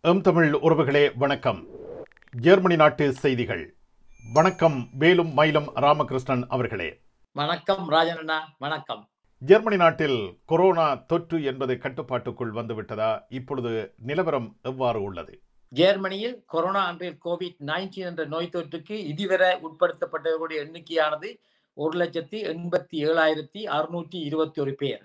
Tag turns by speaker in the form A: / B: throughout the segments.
A: M Tamil உறவுகளே வணக்கம் Germany நாட்டு செய்திகள் வணக்கம் வேலும் மயிலும் ராமகிருஷ்ணன் அவர்களே
B: வணக்கம் ராஜனண்ணா வணக்கம்
A: ஜெர்மனி நாட்டில் கொரோனா தொற்று என்பது கட்டுப்பாட்டுக்குள் வந்துவிட்டதா இப்பொழுது நிலவரம் எவ்வாறு உள்ளது
B: ஜெர்மனியில் கொரோனா அன்றைய கோவிட் நைன்டீன் என்ற நோய் தொற்றுக்கு இதுவரை உட்படுத்தப்பட்டவர்களுடைய எண்ணிக்கையானது ஒரு லட்சத்தி எண்பத்தி ஏழாயிரத்தி அறுநூற்றி இருபத்தி ஒரு பேர்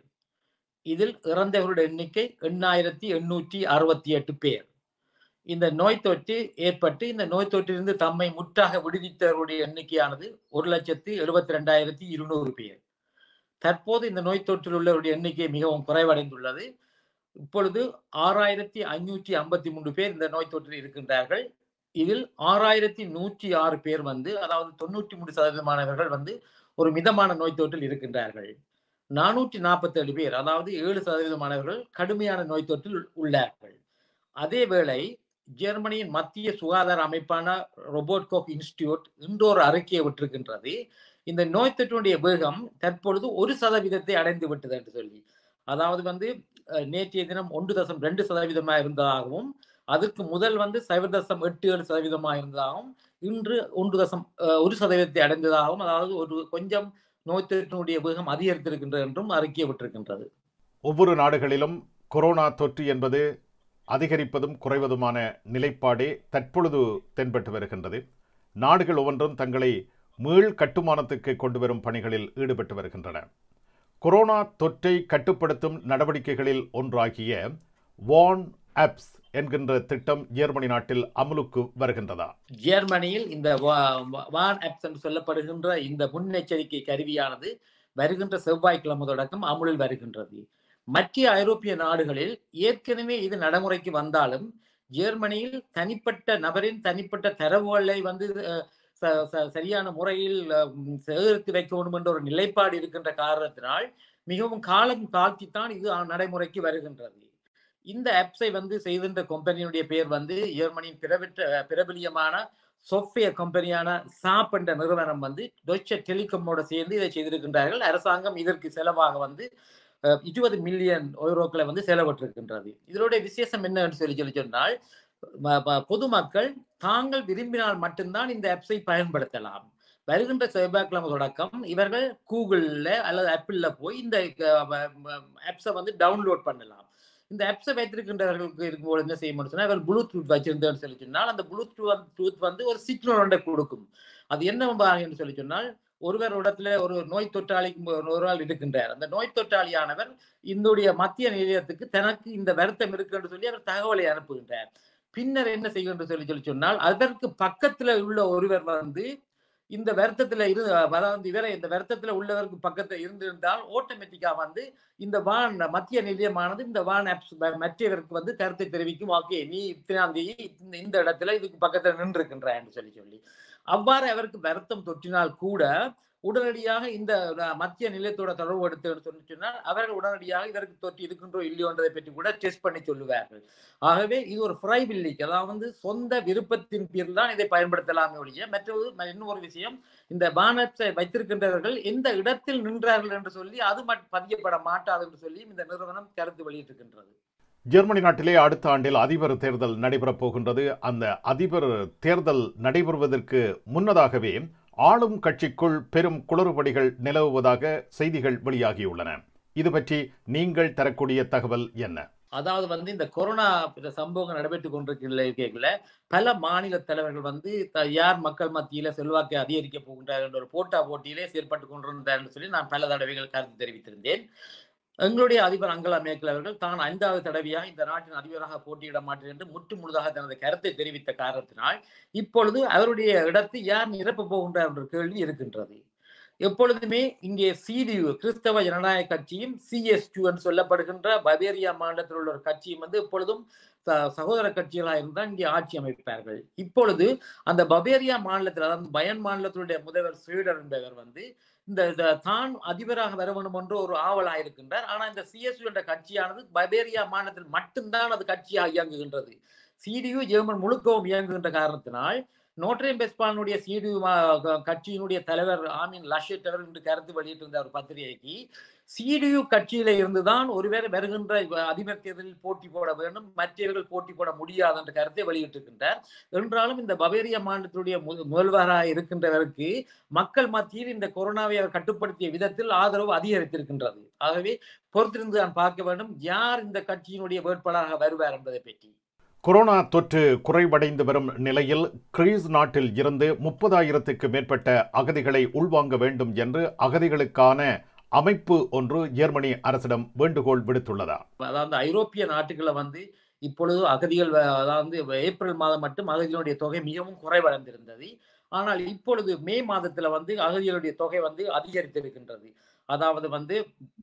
B: இதில் இறந்தவர்களுடைய எண்ணிக்கை எண்ணாயிரத்தி எண்ணூற்றி அறுபத்தி எட்டு பேர் இந்த நோய் தொற்று ஏற்பட்டு இந்த நோய் தொற்றிலிருந்து தம்மை முற்றாக விடுவித்தவர்களுடைய எண்ணிக்கையானது ஒரு லட்சத்து எழுபத்தி ரெண்டாயிரத்தி இருநூறு பேர் தற்போது இந்த நோய் தொற்றில் உள்ளவருடைய எண்ணிக்கை மிகவும் குறைவடைந்துள்ளது இப்பொழுது ஆறாயிரத்தி ஐநூற்றி ஐம்பத்தி மூன்று பேர் இந்த நோய் தொற்றில் இருக்கின்றார்கள் இதில் ஆறாயிரத்தி நூற்றி ஆறு பேர் வந்து அதாவது தொண்ணூற்றி மூன்று சதவீதமானவர்கள் வந்து ஒரு மிதமான நோய் தொற்றில் இருக்கின்றார்கள் நானூற்றி நாற்பத்தி ஏழு பேர் அதாவது ஏழு சதவீதமானவர்கள் கடுமையான நோய் தொற்றில் உள்ளார்கள் அதே வேளை ஜெர்மனியின் மத்திய சுகாதார அமைப்பான ரொபோட்கோக் இன்ஸ்டிடியூட் இன்றொரு அறிக்கையை விட்டிருக்கின்றது இந்த நோய் தொற்றினுடைய வேகம் தற்பொழுது ஒரு சதவீதத்தை அடைந்து விட்டது என்று சொல்லி அதாவது வந்து நேற்றைய தினம் ஒன்று தசம் ரெண்டு சதவீதமாக இருந்ததாகவும் அதற்கு முதல் வந்து சைபர் தசம் எட்டு ஏழு சதவீதமாக இருந்ததாகவும் இன்று ஒன்று தசம் ஒரு சதவீதத்தை அடைந்ததாகவும் அதாவது ஒரு கொஞ்சம் நோய் தொற்றினுடைய வேகம் அதிகரித்திருக்கின்றது என்றும் அறிக்கை விட்டிருக்கின்றது
A: ஒவ்வொரு நாடுகளிலும் கொரோனா தொற்று என்பது அதிகரிப்பதும் குறைவதுமான நிலைப்பாடே தற்பொழுது தென்பட்டு வருகின்றது நாடுகள் ஒவ்வொன்றும் தங்களை மீள் கட்டுமானத்துக்கு கொண்டு வரும் பணிகளில் ஈடுபட்டு வருகின்றன கொரோனா தொற்றை கட்டுப்படுத்தும் நடவடிக்கைகளில் ஒன்றாகிய வான் ஆப்ஸ் என்கின்ற திட்டம் ஜெர்மனி நாட்டில் அமலுக்கு வருகின்றதா
B: ஜெர்மனியில் இந்த வான் ஆப்ஸ் என்று சொல்லப்படுகின்ற இந்த முன்னெச்சரிக்கை கருவியானது வருகின்ற செவ்வாய்க்கிழமை தொடக்கம் அமுலில் வருகின்றது மத்திய ஐரோப்பிய நாடுகளில் ஏற்கனவே இது நடைமுறைக்கு வந்தாலும் ஜெர்மனியில் தனிப்பட்ட நபரின் தனிப்பட்ட தரவுகளை வந்து சரியான முறையில் சேகரித்து வைக்க வேண்டும் என்ற ஒரு நிலைப்பாடு இருக்கின்ற காரணத்தினால் மிகவும் காலம் தாழ்த்தித்தான் இது நடைமுறைக்கு வருகின்றது இந்த ஆப்ஸை வந்து செய்கின்ற கம்பெனியுடைய பேர் வந்து ஜெர்மனியின் பிரபெற்ற பிரபலியமான சாஃப்ட்வேர் கம்பெனியான சாப் என்ற நிறுவனம் வந்து டொச்ச டெலிகாமோட சேர்ந்து இதை செய்திருக்கின்றார்கள் அரசாங்கம் இதற்கு செலவாக வந்து இருபது மில்லியன் யூரோக்களை வந்து செலவிட்டிருக்கின்றது இதனுடைய விசேஷம் என்னன்னு சொல்லி சொல்லி சொன்னால் பொதுமக்கள் தாங்கள் விரும்பினால் மட்டும்தான் இந்த ஆப்ஸை பயன்படுத்தலாம் வருகின்ற செவ்வாய்க்கிழமை தொடக்கம் இவர்கள் கூகுளில் அல்லது ஆப்பிளில் போய் இந்த ஆப்ஸை வந்து டவுன்லோட் பண்ணலாம் இந்த ஆப்ஸை வைத்திருக்கின்றவர்களுக்கு இருக்கும்போது என்ன செய்ய முடியும் இவர் ப்ளூடூத் வச்சிருந்தேன்னு சொல்லி சொன்னால் அந்த ப்ளூடூத் டூத் வந்து ஒரு சிக்னல் ஒன்றை கொடுக்கும் அது என்ன என்று சொல்லி சொன்னால் ஒருவர் இடத்துல ஒரு நோய் தொற்றாளிக்கு ஒரு ஆள் இருக்கின்றார் அந்த நோய் தொற்றாளியானவர் இந்துடைய மத்திய நிலையத்துக்கு தனக்கு இந்த வருத்தம் இருக்கு என்று சொல்லி அவர் தகவலை அனுப்புகின்றார் பின்னர் என்ன செய்யும் என்று சொல்லி சொல்லி சொன்னால் அதற்கு பக்கத்துல உள்ள ஒருவர் வந்து இந்த வருத்தத்துல இரு அதாவது இவரை இந்த வருத்தத்துல உள்ளவருக்கு பக்கத்துல இருந்திருந்தால் ஆட்டோமேட்டிக்கா வந்து இந்த வான் மத்திய நிலையமானது இந்த வான் ஆப்ஸ் மற்றவருக்கு வந்து கருத்தை தெரிவிக்கும் ஓகே நீ இத்தனாம் தேதி இந்த இடத்துல இதுக்கு பக்கத்துல நின்று இருக்கின்ற என்று சொல்லி சொல்லி அவ்வாறு அவருக்கு வருத்தம் தொற்றினால் கூட உடனடியாக இந்த மத்திய நிலையத்தோட தொடர்பு எடுத்து சொல்லி சொன்னால் அவர்கள் உடனடியாக இதற்கு தொற்று இருக்கின்றோ இல்லையோன்றதை பற்றி கூட டெஸ்ட் பண்ணி சொல்லுவார்கள் ஆகவே இது ஒரு ஃப்ரைபில்லிக் அதாவது சொந்த விருப்பத்தின் பேரில் தான் இதை பயன்படுத்தலாமே ஒழிய மற்றொரு இன்னொரு விஷயம் இந்த பானப்ஸை வைத்திருக்கின்றவர்கள் எந்த இடத்தில் நின்றார்கள் என்று சொல்லி அது பதியப்பட மாட்டாது என்று சொல்லி இந்த நிறுவனம் கருத்து வெளியிட்டிருக்கின்றது
A: ஜெர்மனி நாட்டிலே அடுத்த ஆண்டில் அதிபர் தேர்தல் நடைபெறப் போகின்றது அந்த அதிபர் தேர்தல் நடைபெறுவதற்கு முன்னதாகவே ஆளும் கட்சிக்குள் பெரும் குளறுபடிகள் நிலவுவதாக செய்திகள் வெளியாகியுள்ளன இது பற்றி நீங்கள் தரக்கூடிய தகவல் என்ன
B: அதாவது வந்து இந்த கொரோனா சம்பவங்கள் நடைபெற்றுக் கொண்டிருக்கிற பல மாநில தலைவர்கள் வந்து யார் மக்கள் மத்தியில செல்வாக்கை அதிகரிக்க போகின்றார் என்ற ஒரு போட்டா போட்டியிலே செயல்பட்டு கொண்டிருந்தார் சொல்லி நான் பல தடவைகள் கருத்து தெரிவித்திருந்தேன் எங்களுடைய அதிபர் அங்கலா மேக்கல் அவர்கள் தான் ஐந்தாவது தடவையாக இந்த நாட்டின் அதிபராக போட்டியிட மாட்டேன் என்று முற்று முழுதாக தனது கருத்தை தெரிவித்த காரணத்தினால் இப்பொழுது அவருடைய இடத்தை யார் நிரப்ப போகின்றார் என்ற கேள்வி இருக்கின்றது எப்பொழுதுமே இங்கே சிடியு கிறிஸ்தவ ஜனநாயக கட்சியும் சிஎஸ்டியூ என்று சொல்லப்படுகின்ற பவேரியா மாநிலத்தில் உள்ள ஒரு கட்சியும் வந்து எப்பொழுதும் சகோதர கட்சிகளாக இருந்தால் இங்கே ஆட்சி அமைப்பார்கள் இப்பொழுது அந்த பவேரியா மாநிலத்தில் அதாவது பயன் மாநிலத்தினுடைய முதல்வர் ஸ்ரீடர் என்பவர் வந்து இந்த தான் அதிபராக வர வேண்டும் என்று ஒரு ஆவலாக இருக்கின்றார் ஆனால் இந்த சிஎஸ்யூ என்ற கட்சியானது பவேரியா மாநிலத்தில் மட்டும்தான் அது கட்சியாக இயங்குகின்றது சிடியு ஜெர்மன் முழுக்கவும் இயங்குகின்ற காரணத்தினால் நோட்ரேம் பெஸ்பானுடைய சீடு கட்சியினுடைய தலைவர் ஆமீன் லஷெட் அவர் இன்று கருத்து வெளியிட்டிருந்த ஒரு பத்திரிகைக்கு சிடியு கட்சியில இருந்துதான் ஒருவேளை வருகின்ற அதிபர் தேர்தலில் போட்டி போட வேண்டும் மற்றவர்கள் போட்டி போட முடியாது என்ற கருத்தை வெளியிட்டிருக்கின்றார் என்றாலும் இந்த பவேரியா மாநிலத்தினுடைய முதல்வராக இருக்கின்றவருக்கு மக்கள் மத்தியில் இந்த கொரோனாவை அவர் கட்டுப்படுத்திய விதத்தில் ஆதரவு அதிகரித்திருக்கின்றது ஆகவே பொறுத்திருந்து நான் பார்க்க வேண்டும் யார் இந்த கட்சியினுடைய வேட்பாளராக வருவார் என்பதை பற்றி
A: கொரோனா தொற்று குறைவடைந்து வரும் நிலையில் கிரீஸ் நாட்டில் இருந்து முப்பதாயிரத்துக்கு மேற்பட்ட அகதிகளை உள்வாங்க வேண்டும் என்று அகதிகளுக்கான அமைப்பு ஒன்று ஜெர்மனி அரசிடம் வேண்டுகோள் விடுத்துள்ளதா
B: அதாவது ஐரோப்பிய நாட்டுகளை வந்து இப்பொழுது அகதிகள் அதாவது ஏப்ரல் மாதம் மட்டும் அகதிகளுடைய தொகை மிகவும் குறைவடைந்திருந்தது ஆனால் இப்பொழுது மே மாதத்துல வந்து அகதிகளுடைய தொகை வந்து அதிகரித்திருக்கின்றது அதாவது வந்து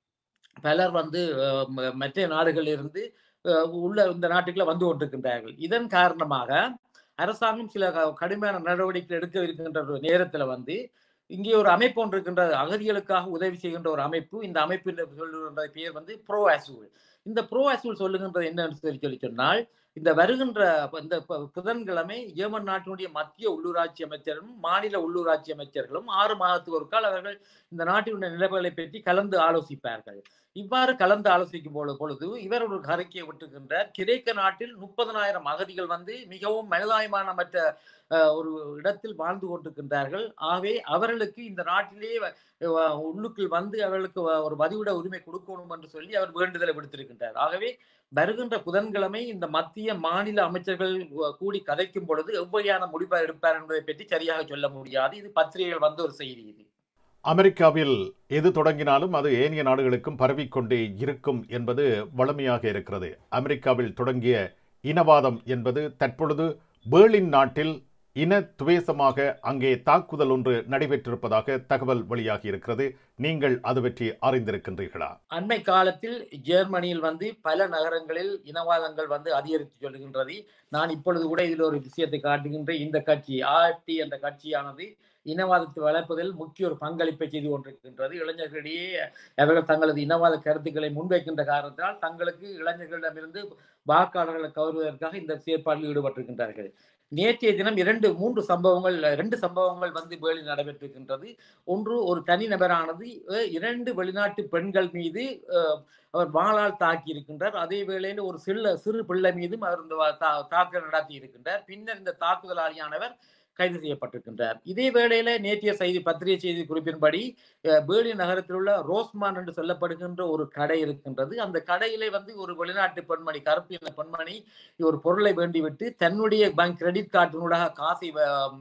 B: பலர் வந்து மற்ற நாடுகளிலிருந்து உள்ள இந்த நாட்டுக்குள்ள வந்து கொண்டிருக்கின்றார்கள் இதன் காரணமாக அரசாங்கம் சில கடுமையான நடவடிக்கை எடுக்க இருக்கின்ற ஒரு நேரத்துல வந்து இங்கே ஒரு அமைப்பு ஒன்று இருக்கின்ற அகதிகளுக்காக உதவி செய்கின்ற ஒரு அமைப்பு இந்த அமைப்பின் சொல்லுகின்ற பெயர் வந்து ப்ரோ அசூல் இந்த ப்ரோ அசூல் சொல்லுகின்றது என்னன்னு சொல்லி சொல்லி சொன்னால் இந்த வருகின்ற இந்த புதன்கிழமை ஏமன் நாட்டினுடைய மத்திய உள்ளூராட்சி அமைச்சரும் மாநில உள்ளூராட்சி அமைச்சர்களும் ஆறு மாதத்துக்கு ஒரு கால் அவர்கள் இந்த நாட்டினுடைய நிலைமைகளை பற்றி கலந்து ஆலோசிப்பார்கள் இவ்வாறு கலந்து ஆலோசிக்கும் பொழுது பொழுது இவர் ஒரு அறிக்கையை விட்டுகின்றார் கிரேக்க நாட்டில் முப்பதனாயிரம் அகதிகள் வந்து மிகவும் மனிதாயமானமற்ற ஒரு இடத்தில் வாழ்ந்து கொண்டிருக்கின்றார்கள் ஆகவே அவர்களுக்கு இந்த நாட்டிலே உள்ளுக்குள் வந்து அவர்களுக்கு ஒரு வதிவிட உரிமை கொடுக்கணும் என்று சொல்லி அவர் வேண்டுதலை விடுத்திருக்கின்றார் ஆகவே வருகின்ற புதன்கிழமை இந்த மத்திய மாநில அமைச்சர்கள் கூடி கதைக்கும் பொழுது எவ்வகையான முடிவை எடுப்பார் என்பதை பற்றி சரியாக சொல்ல முடியாது இது பத்திரிகைகள் வந்த ஒரு செய்தி இது
A: அமெரிக்காவில் எது தொடங்கினாலும் அது ஏனைய நாடுகளுக்கும் பரவிக்கொண்டே இருக்கும் என்பது வளமையாக இருக்கிறது அமெரிக்காவில் தொடங்கிய இனவாதம் என்பது தற்பொழுது பேர்லின் நாட்டில் இன துவேசமாக அங்கே தாக்குதல் ஒன்று நடைபெற்றிருப்பதாக தகவல் வெளியாகி இருக்கிறது நீங்கள் அது பற்றி அறிந்திருக்கின்றீர்களா
B: அண்மை காலத்தில் ஜெர்மனியில் வந்து பல நகரங்களில் இனவாதங்கள் வந்து அதிகரித்து சொல்கின்றது நான் இப்பொழுது கூட இதில் ஒரு விஷயத்தை காட்டுகின்ற இந்த கட்சி ஆர்டி என்ற கட்சியானது இனவாதத்தை வளர்ப்பதில் முக்கிய ஒரு பங்களிப்பை செய்து கொண்டிருக்கின்றது இளைஞர்களிடையே அவர்கள் தங்களது இனவாத கருத்துக்களை முன்வைக்கின்ற காரணத்தினால் தங்களுக்கு இளைஞர்களிடமிருந்து வாக்காளர்களை கவருவதற்காக இந்த செயற்பாட்டில் ஈடுபட்டிருக்கின்றார்கள் நேற்றைய தினம் இரண்டு மூன்று சம்பவங்கள் ரெண்டு சம்பவங்கள் வந்து வேலி நடைபெற்றிருக்கின்றது ஒன்று ஒரு தனிநபரானது இரண்டு வெளிநாட்டு பெண்கள் மீது அவர் வாளால் தாக்கி இருக்கின்றார் அதே வேளையில் ஒரு சில சிறு பிள்ளை மீதும் அவர் இந்த தாக்குதல் நடத்தி இருக்கின்றார் பின்னர் இந்த தாக்குதலாளியானவர் கைது செய்யப்பட்டிருக்கின்றார் இதே வேளையில நேற்றைய செய்தி பத்திரிகை செய்தி குறிப்பின்படி பேர்லின் நகரத்தில் உள்ள ரோஸ்மான் என்று சொல்லப்படுகின்ற ஒரு கடை இருக்கின்றது அந்த கடையிலே வந்து ஒரு வெளிநாட்டு பெண்மணி கருப்பு இன பெண்மணி ஒரு பொருளை வேண்டிவிட்டு தன்னுடைய பேங்க் கிரெடிட் கார்டினூடாக காசை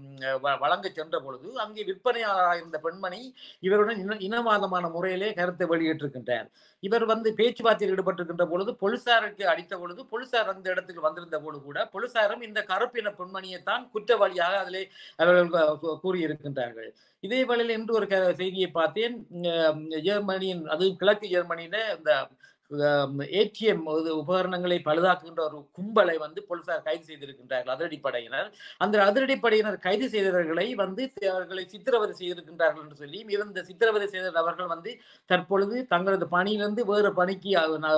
B: வழங்க சென்ற பொழுது அங்கே விற்பனையாளராக இருந்த பெண்மணி இவருடன் இன இனவாதமான முறையிலே கருத்தை வெளியிட்டிருக்கின்றார் இவர் வந்து பேச்சுவார்த்தையில் ஈடுபட்டிருக்கின்ற பொழுது போலீசாருக்கு அடித்த பொழுது போலீசார் அந்த இடத்துக்கு வந்திருந்த பொழுது கூட போலீசாரும் இந்த கருப்பின பெண்மணியை தான் குற்றவாளியாக அதிலே அவர்கள் கூறியிருக்கின்றார்கள் இதே வேளையில் இன்று ஒரு செய்தியை பார்த்தேன் ஜெர்மனியின் அது கிழக்கு ஜெர்மனியில இந்த ஏடிஎம் உபகரணங்களை பழுதாக்குகின்ற ஒரு கும்பலை வந்து போலீசார் கைது செய்திருக்கின்றார்கள் அதிரடிப்படையினர் அந்த அதிரடிப்படையினர் கைது செய்தவர்களை வந்து அவர்களை சித்திரவதை செய்திருக்கின்றார்கள் என்று சொல்லி இருந்த சித்திரவதை செய்த நபர்கள் வந்து தற்பொழுது தங்களது பணியிலிருந்து வேறு பணிக்கு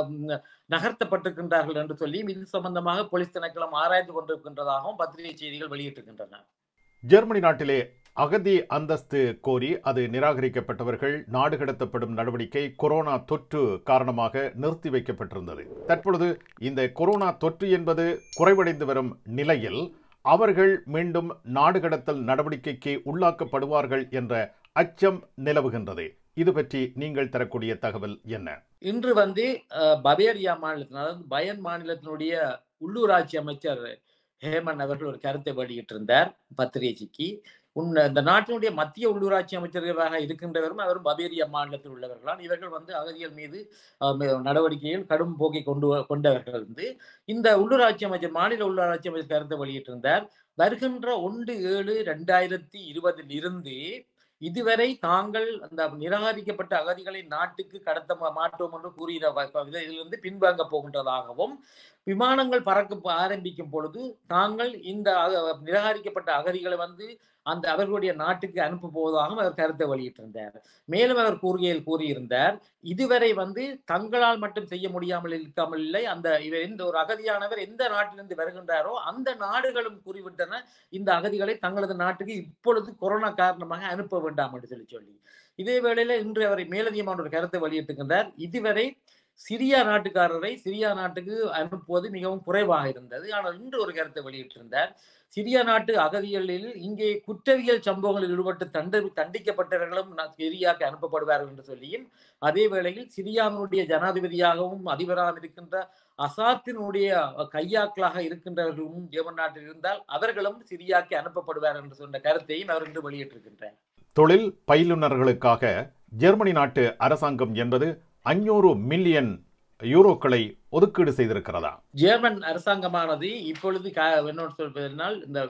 B: நகர்த்தப்பட்டிருக்கின்றார்கள் என்று சொல்லி இது சம்பந்தமாக போலீஸ் திணைக்களம் ஆராய்ந்து கொண்டிருக்கின்றதாகவும் பத்திரிகை செய்திகள் வெளியிட்டிருக்கின்றன
A: ஜெர்மனி நாட்டிலே அகதி அந்தஸ்து கோரி அது நிராகரிக்கப்பட்டவர்கள் நாடு கடத்தப்படும் நடவடிக்கை கொரோனா தொற்று காரணமாக நிறுத்தி வைக்கப்பட்டிருந்தது தற்பொழுது இந்த கொரோனா தொற்று என்பது குறைவடைந்து வரும் நிலையில் அவர்கள் மீண்டும் நாடு கடத்தல் நடவடிக்கைக்கு உள்ளாக்கப்படுவார்கள் என்ற அச்சம் நிலவுகின்றது இது பற்றி நீங்கள் தரக்கூடிய தகவல் என்ன
B: இன்று வந்து பவேரியா மாநிலத்தின் அதாவது பயன் மாநிலத்தினுடைய உள்ளூராட்சி அமைச்சர் ஹேமன் அவர்கள் ஒரு கருத்தை வெளியிட்டிருந்தார் பத்திரிகைக்கு உன் இந்த நாட்டினுடைய மத்திய உள்ளூராட்சி அமைச்சர்களாக இருக்கின்றவரும் அவரும் பவேரியா மாநிலத்தில் உள்ளவர்களால் இவர்கள் வந்து அகதிகள் மீது நடவடிக்கையில் கடும் போக்கை கொண்டு கொண்டவர்கள் வந்து இந்த உள்ளூராட்சி அமைச்சர் மாநில உள்ளூராட்சி அமைச்சர் கருத்தை வெளியிட்டிருந்தார் வருகின்ற ஒன்று ஏழு ரெண்டாயிரத்தி இருபதில் இருந்து இதுவரை தாங்கள் அந்த நிராகரிக்கப்பட்ட அகதிகளை நாட்டுக்கு கடத்த மாட்டோம் என்று கூறிய இதிலிருந்து பின்வாங்க போகின்றதாகவும் விமானங்கள் பறக்க ஆரம்பிக்கும் பொழுது தாங்கள் இந்த நிராகரிக்கப்பட்ட அகதிகளை வந்து அந்த அவர்களுடைய நாட்டுக்கு அனுப்ப போவதாகவும் அவர் கருத்தை வெளியிட்டிருந்தார் மேலும் அவர் கூறுகையில் கூறியிருந்தார் இதுவரை வந்து தங்களால் மட்டும் செய்ய முடியாமல் இருக்காமல் இல்லை அந்த இவர் எந்த ஒரு அகதியானவர் எந்த நாட்டிலிருந்து வருகின்றாரோ அந்த நாடுகளும் கூறிவிட்டன இந்த அகதிகளை தங்களது நாட்டுக்கு இப்பொழுது கொரோனா காரணமாக அனுப்ப வேண்டாம் என்று சொல்லி சொல்லி இதே வேளையில இன்று அவரை மேலதிகமான ஒரு கருத்தை வெளியிட்டிருக்கின்றார் இதுவரை சிரியா நாட்டுக்காரரை சிரியா நாட்டுக்கு அனுப்புவது மிகவும் குறைவாக இருந்தது ஆனால் இன்று ஒரு கருத்தை வெளியிட்டிருந்தார் சிரியா நாட்டு அகதிகளில் இங்கே குற்றவியல் சம்பவங்களில் ஈடுபட்டு தண்ட தண்டிக்கப்பட்டவர்களும் சிரியாவுக்கு அனுப்பப்படுவார்கள் என்று சொல்லியும் அதே வேளையில் சிரியாவினுடைய ஜனாதிபதியாகவும் அதிபராகவும் இருக்கின்ற அசாத்தினுடைய கையாக்களாக இருக்கின்றவர்களும் ஜெர்மன் நாட்டில் இருந்தால் அவர்களும் சிரியாக்கு அனுப்பப்படுவார் என்று சொன்ன கருத்தையும் அவர் இன்று வெளியிட்டிருக்கின்றார்
A: தொழில் பயிலுனர்களுக்காக ஜெர்மனி நாட்டு அரசாங்கம் என்பது அஞ்சூறு மில்லியன் யூரோக்களை ஒதுக்கீடு செய்திருக்கிறதா
B: ஜெர்மன் அரசாங்கமானது இப்பொழுது என்ன சொல்வதனால் இந்த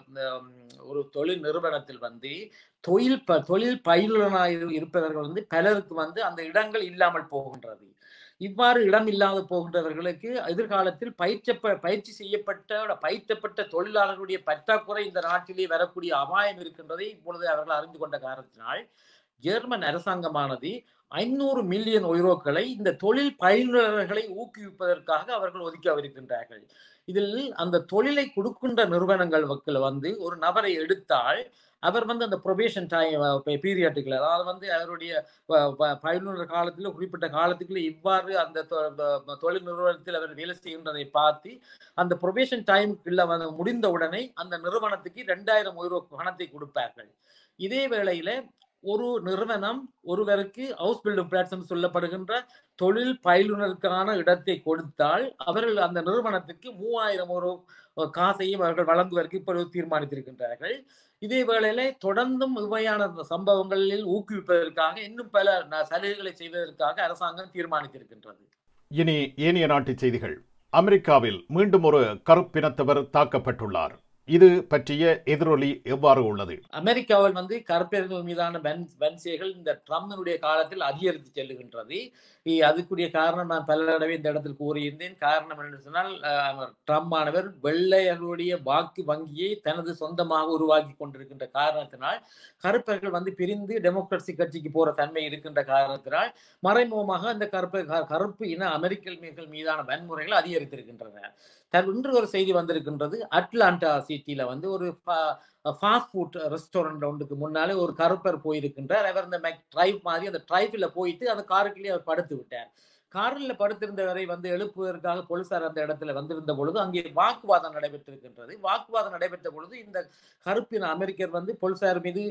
B: ஒரு தொழில் நிறுவனத்தில் வந்து தொழில் ப தொழில் பயிலுனராக இருப்பவர்கள் வந்து பலருக்கு வந்து அந்த இடங்கள் இல்லாமல் போகின்றது இவ்வாறு இடம் இல்லாத போகின்றவர்களுக்கு எதிர்காலத்தில் பயிற்சப்ப பயிற்சி செய்யப்பட்ட பயிற்றப்பட்ட தொழிலாளர்களுடைய பற்றாக்குறை இந்த நாட்டிலே வரக்கூடிய அபாயம் இருக்கின்றதை இப்பொழுது அவர்கள் அறிந்து கொண்ட காரணத்தினால் ஜெர்மன் அரசாங்கமானது ஐநூறு மில்லியன் ஒய்ரோக்களை இந்த தொழில் பயிலுநர்களை ஊக்குவிப்பதற்காக அவர்கள் ஒதுக்கவிருக்கின்றார்கள் இதில் அந்த தொழிலை கொடுக்கின்ற நிறுவனங்கள் வந்து ஒரு நபரை எடுத்தால் அவர் வந்து அந்த ப்ரொபேஷன் டைம் பீரியட்டுக்குள்ள அதாவது வந்து அவருடைய பயிலுநர் காலத்தில் குறிப்பிட்ட காலத்துக்குள்ள இவ்வாறு அந்த தொழில் நிறுவனத்தில் அவர் வேலை செய்கின்றதை பார்த்து அந்த ப்ரொபேஷன் டைமுக்குள்ள வந்து முடிந்த உடனே அந்த நிறுவனத்துக்கு ரெண்டாயிரம் ஒய்ரோ பணத்தை கொடுப்பார்கள் இதே வேளையில ஒரு நிறுவனம் ஒருவருக்கு ஹவுஸ் பில்டிங் பிளாட்ஸ் சொல்லப்படுகின்ற தொழில் பயிலுனருக்கான இடத்தை கொடுத்தால் அவர்கள் அந்த நிறுவனத்துக்கு மூவாயிரம் ஒரு காசையும் அவர்கள் வழங்குவதற்கு இப்பொழுது தீர்மானித்திருக்கின்றார்கள் இதே வேளையில தொடர்ந்தும் இவ்வையான சம்பவங்களில் ஊக்குவிப்பதற்காக இன்னும் பல சலுகைகளை செய்வதற்காக அரசாங்கம் தீர்மானித்திருக்கின்றது
A: இனி ஏனைய நாட்டு செய்திகள் அமெரிக்காவில் மீண்டும் ஒரு கருப்பினத்தவர் தாக்கப்பட்டுள்ளார் இது பற்றிய எதிரொலி எவ்வாறு உள்ளது
B: அமெரிக்காவில் வந்து கருப்பியர்கள் மீதான வன்சைகள் இந்த ட்ரம்பினுடைய காலத்தில் அதிகரித்து செல்லுகின்றது அதுக்குரிய காரணம் நான் பல தடவை இந்த இடத்தில் கூறியிருந்தேன் காரணம் என்று சொன்னால் ட்ரம்ப் ஆனவர் வெள்ளையர்களுடைய வாக்கு வங்கியை தனது சொந்தமாக உருவாக்கி கொண்டிருக்கின்ற காரணத்தினால் கருப்பர்கள் வந்து பிரிந்து டெமோக்ரஸி கட்சிக்கு போற தன்மை இருக்கின்ற காரணத்தினால் மறைமுகமாக அந்த கருப்பு கருப்பு இன அமெரிக்கர்கள் மீதான வன்முறைகள் அதிகரித்திருக்கின்றன இன்று ஒரு செய்தி வந்திருக்கின்றது அட்லாண்டா சிட்டியில வந்து ஒரு ஃபாஸ்ட் ஃபுட் ரெஸ்டாரண்ட் ஒன்றுக்கு முன்னாலே ஒரு கருப்பர் போயிருக்கின்றார் அவர் இந்த மெக் ட்ரைவ் மாதிரி அந்த ட்ரைவில் போயிட்டு அந்த காருக்குள்ளேயே அவர் படுத்து விட்டார் காரில் படுத்திருந்தவரை வந்து எழுப்புவதற்காக போலீசார் அந்த இடத்துல வந்திருந்த பொழுது அங்கே வாக்குவாதம் நடைபெற்றிருக்கின்றது வாக்குவாதம் நடைபெற்ற பொழுது இந்த கருப்பின அமெரிக்கர் வந்து போலீசார் மீது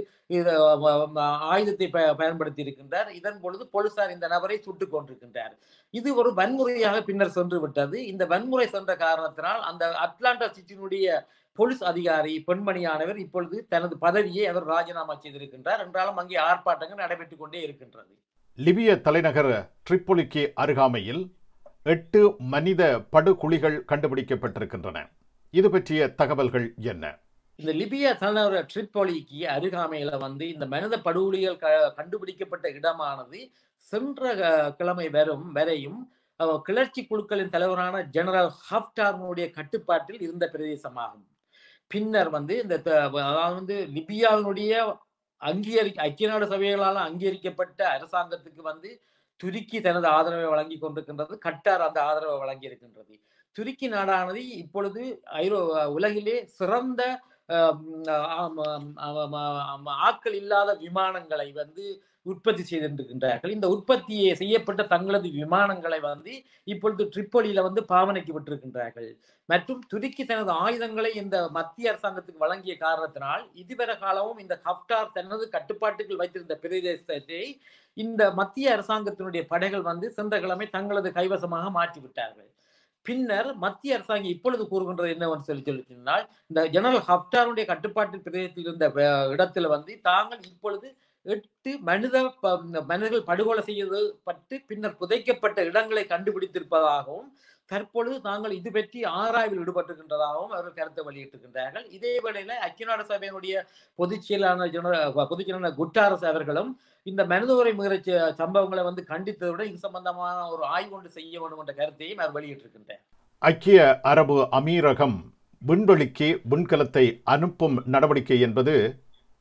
B: ஆயுதத்தை பயன்படுத்தி இருக்கின்றார் இதன் பொழுது போலீசார் இந்த நபரை சுட்டுக் கொண்டிருக்கின்றார் இது ஒரு வன்முறையாக பின்னர் சென்று விட்டது இந்த வன்முறை சென்ற காரணத்தினால் அந்த அட்லாண்டா சிட்டியினுடைய போலீஸ் அதிகாரி பெண்மணியானவர் இப்பொழுது தனது பதவியை அவர் ராஜினாமா செய்திருக்கின்றார் என்றாலும் அங்கே ஆர்ப்பாட்டங்கள் நடைபெற்றுக் கொண்டே இருக்கின்றது
A: லிபிய தலைநகர் ட்ரிப்பொலிக்கு அருகாமையில் எட்டு மனித படுகுழிகள் கண்டுபிடிக்கப்பட்டிருக்கின்றன இது பற்றிய தகவல்கள் என்ன
B: இந்த லிபிய தலைநகர் ட்ரிப்பொலிக்கு அருகாமையில வந்து இந்த மனித படுகொலிகள் கண்டுபிடிக்கப்பட்ட இடமானது சென்ற கிழமை வரும் வரையும் கிளர்ச்சி குழுக்களின் தலைவரான ஜெனரல் ஹப்டார்னுடைய கட்டுப்பாட்டில் இருந்த பிரதேசமாகும் பின்னர் வந்து இந்த அதாவது வந்து லிபியாவினுடைய அங்கீகரி ஐக்கிய நாடு சபைகளால் அங்கீகரிக்கப்பட்ட அரசாங்கத்துக்கு வந்து துருக்கி தனது ஆதரவை வழங்கி கொண்டிருக்கின்றது கட்டார் அந்த ஆதரவை வழங்கி இருக்கின்றது துருக்கி நாடானது இப்பொழுது ஐரோ உலகிலே சிறந்த ஆட்கள் இல்லாத விமானங்களை வந்து உற்பத்தி செய்திருக்கின்றார்கள் இந்த உற்பத்தியை செய்யப்பட்ட தங்களது விமானங்களை வந்து இப்பொழுது ட்ரிப்பொலியில வந்து பாவனைக்கு விட்டிருக்கின்றார்கள் மற்றும் துருக்கி தனது ஆயுதங்களை இந்த மத்திய அரசாங்கத்துக்கு வழங்கிய காரணத்தினால் இதுவரை காலமும் இந்த ஹப்டார் தனது கட்டுப்பாட்டுக்குள் வைத்திருந்த பிரதேசத்தை இந்த மத்திய அரசாங்கத்தினுடைய படைகள் வந்து சென்ற கிழமை தங்களது கைவசமாக மாற்றி விட்டார்கள் பின்னர் மத்திய அரசாங்கம் இப்பொழுது கூறுகின்றது என்னவென்று சொல்லி சொல்லினால் இந்த ஜெனரல் ஹப்டாருடைய கட்டுப்பாட்டு பிரதேசத்தில் இருந்த இடத்துல வந்து தாங்கள் இப்பொழுது எட்டு மனித மனிதர்கள் படுகொலை செய்யப்பட்டு பின்னர் புதைக்கப்பட்ட இடங்களை கண்டுபிடித்திருப்பதாகவும் தற்பொழுது தாங்கள் இது பற்றி ஆராய்வில் ஈடுபட்டிருக்கின்றதாகவும் அவர்கள் கருத்தை வெளியிட்டிருக்கின்றார்கள் இதே வேளையில ஐக்கிய நாடு சபையினுடைய பொதுச் செயலாளர் பொதுச் செயலாளர் குட்டாரஸ் அவர்களும் இந்த மனித உரை மீற சம்பவங்களை வந்து கண்டித்ததை விட இது சம்பந்தமான ஒரு ஆய்வு ஒன்று செய்ய வேண்டும் என்ற கருத்தையும் அவர் வெளியிட்டிருக்கின்றார்
A: ஐக்கிய அரபு அமீரகம் விண்வெளிக்கு விண்கலத்தை அனுப்பும் நடவடிக்கை என்பது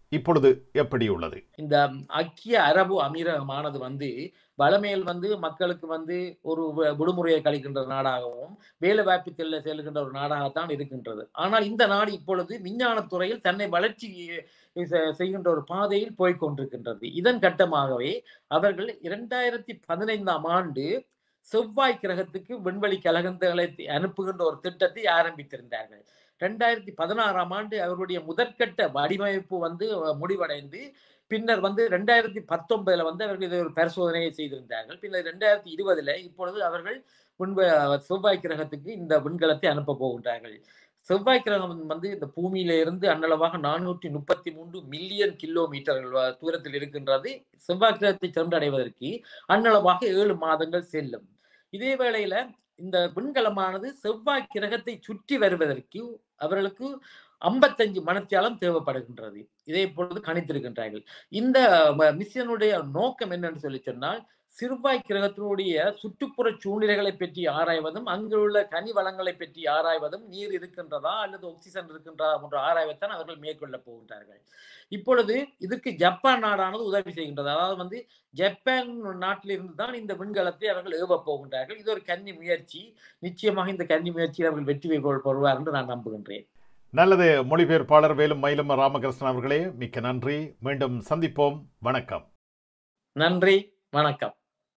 A: இப்பொழுது எப்படி உள்ளது
B: இந்த ஐக்கிய அரபு அமீரகமானது வந்து வளமையில் வந்து மக்களுக்கு வந்து ஒரு வி- விடுமுறையை கழிக்கின்ற நாடாகவும் வேலை வாய்ப்பு செல்ல செல்கின்ற ஒரு நாடாகத்தான் இருக்கின்றது ஆனால் இந்த நாடு இப்பொழுது விஞ்ஞானத் துறையில் தன்னை வளர்ச்சி செ- செய்கின்ற ஒரு பாதையில் போய்க் கொண்டிருக்கின்றது இதன் கட்டமாகவே அவர்கள் இரண்டாயிரத்தி பதினைந்தாம் ஆண்டு செவ்வாய் கிரகத்துக்கு விண்வெளி கலகங்களை அனுப்புகின்ற ஒரு திட்டத்தை ஆரம்பித்திருந்தார்கள் ரெண்டாயிரத்தி பதினாறாம் ஆண்டு அவருடைய முதற்கட்ட வடிவமைப்பு வந்து அஹ், முடிவடைந்து பின்னர் வந்து ரெண்டாயிரத்தி பத்தொன்பதுல வந்து அவர்கள் இதை ஒரு பரிசோதனையை செய்திருந்தார்கள் பின்னர் ரெண்டாயிரத்தி இருபதுல இப்பொழுது அவர்கள் விண்வ செவ்வாய் கிரகத்துக்கு இந்த விண்கலத்தை அனுப்ப போகின்றார்கள் செவ்வாய் கிரகம் வந்து இந்த பூமியில இருந்து அன்னளவாக நானூற்றி முப்பத்தி மூன்று மில்லியன் கிலோமீட்டர்கள் வ- தூரத்தில் இருக்கின்றது செவ்வாய் கிரகத்தை சென்றடைவதற்கு அன்னளவாக ஏழு மாதங்கள் செல்லும் இதே வேளையில இந்த விண்கலமானது செவ்வாய் கிரகத்தை சுற்றி வருவதற்கு அவர்களுக்கு ஐம்பத்தஞ்சு மணத்தியாலம் தேவைப்படுகின்றது இதே பொழுது கணித்திருக்கின்றார்கள் இந்த ம- மிஷனுடைய நோக்கம் என்னன்னு சொல்லி சொன்னால் சிறுவாய் கிரகத்தினுடைய சுற்றுப்புற சூழ்நிலைகளை பற்றி ஆராய்வதும் அங்குள்ள கனி வளங்களை பற்றி ஆராய்வதும் நீர் இருக்கின்றதா அல்லது ஆக்சிஜன் இருக்கின்றதா போன்ற ஆராய்வைத்தான் அவர்கள் மேற்கொள்ள போகின்றார்கள் இப்பொழுது இதுக்கு ஜப்பான் நாடானது உதவி செய்கின்றது அதாவது வந்து ஜப்பான் நாட்டிலிருந்து தான் இந்த விண்கலத்தை அவர்கள் ஏவ போகின்றார்கள் இது ஒரு கன்னி முயற்சி நிச்சயமாக இந்த கன்னி முயற்சியில் அவர்கள் வெற்றி பெறுவார் என்று நான் நம்புகின்றேன்
A: நல்லது மொழிபெயர்ப்பாளர் வேலும் மயிலம் ராமகிருஷ்ணன் அவர்களே மிக்க நன்றி மீண்டும் சந்திப்போம் வணக்கம்
B: நன்றி வணக்கம்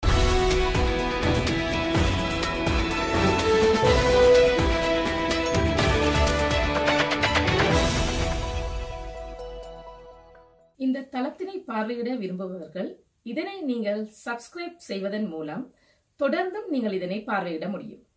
C: இந்த தளத்தினை பார்வையிட விரும்புபவர்கள் இதனை நீங்கள் சப்ஸ்கிரைப் செய்வதன் மூலம் தொடர்ந்தும் நீங்கள் இதனை பார்வையிட முடியும்